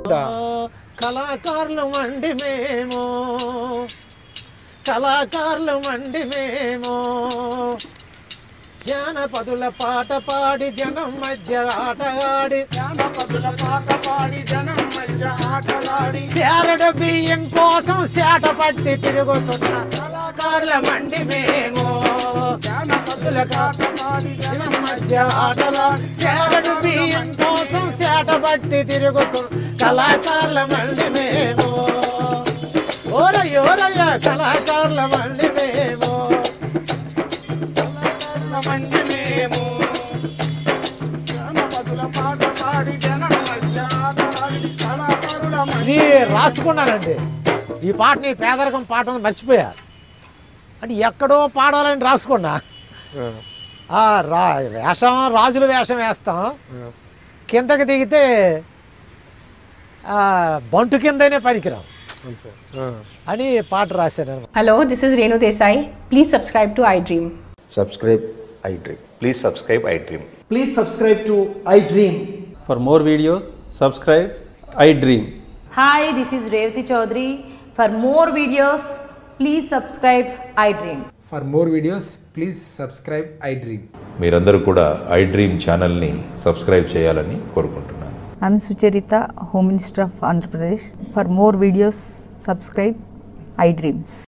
కళాకారులు మండి మేము కళాకారులు మండి మేము జానపదుల పాట పాడి జనం మధ్య ఆటగాడి జానపదుల పాట పాడి జనం మధ్య ఆటలాడి శారడ బియ్యం కోసం శాట పట్టి తిరుగుతున్న కళాకారుల మండి మేము జానపదుల పాట పాడి జనం మధ్య ఆటలాడి శారడ బియ్యం కోసం శాట పట్టి తిరుగుతున్న కళాకారుల మండి మేము ఓరయ్య ఓరయ్య కళాకారుల మండి మేము కళాకారుల మంది మేము జానపదుల పాట పాడి జనం మధ్య ఆటలాడి కళాకారుల మంది ఇది రాసుకున్నానండి ఈ పాటని పేదరికం పాట ఉంది మర్చిపోయా అంటే ఎక్కడో పాడాలని రాసుకున్నా ఆ, రా వేషం రాజుల వేషం వేస్తాం కిందకి దిగితే ఆ, బంటు కిందనే పనికిరాం అని పాట రాశాను అనమాట Hello, this is Renu Desai. Please subscribe to iDream. subscribe iDream. Please subscribe iDream. Please subscribe to iDream. For more videos, subscribe iDream. Hi, this is Revati Chaudhary. For more videos, please subscribe iDream. For more videos, please subscribe iDream. మీరందరూ కూడా iDream ఛానల్ని subscribe చేయాలని కోరుకుంటున్నాను I'm Sucharita, Home Minister of Andhra Pradesh. For more videos, subscribe iDreams.